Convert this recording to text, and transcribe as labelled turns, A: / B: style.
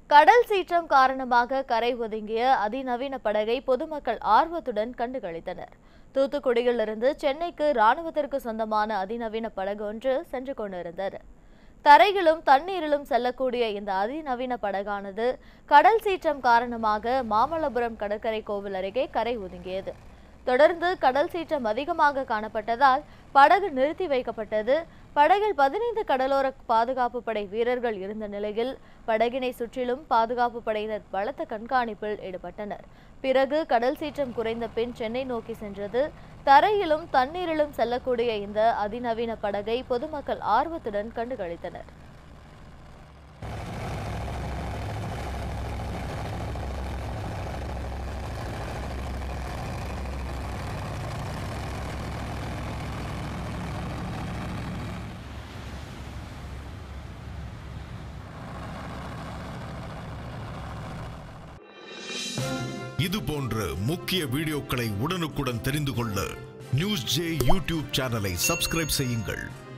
A: கடல் சீற்றம் காரணமாக கரை ஒதுங்கிய அதிநவீன படகை பொதுமக்கள் ஆர்வத்துடன் கண்டுகளித்தனர் தூத்துக்குடியிலிருந்து சென்னைக்கு ராணுவத்திற்கு சொந்தமான அதிநவீன படகு ஒன்று சென்று கொண்டிருந்தது தரையிலும் தண்ணீரிலும் செல்லக்கூடிய இந்த அதிநவீன படகானது கடல் சீற்றம் காரணமாக மாமல்லபுரம் கடற்கரை கோவில் அருகே கரை ஒதுங்கியது தொடர்ந்து கடல் சீற்றம் அதிகமாக காணப்பட்டதால் படகு நிறுத்தி வைக்கப்பட்டது படகில் பதினைந்து கடலோர பாதுகாப்பு படை வீரர்கள் இருந்த நிலையில் படகினை சுற்றிலும் பாதுகாப்பு படையினர் பலத்த கண்காணிப்பில் ஈடுபட்டனர் பிறகு கடல் சீற்றம் குறைந்த பின் சென்னை நோக்கி சென்றது தரையிலும் தண்ணீரிலும் செல்லக்கூடிய இந்த அதிநவீன படகை பொதுமக்கள் ஆர்வத்துடன் கண்டுகளித்தனர்
B: இது போன்ற முக்கிய வீடியோக்களை உடனுக்குடன் தெரிந்து கொள்ள நியூஸ் ஜே யூடியூப் சேனலை சப்ஸ்கிரைப் செய்யுங்கள்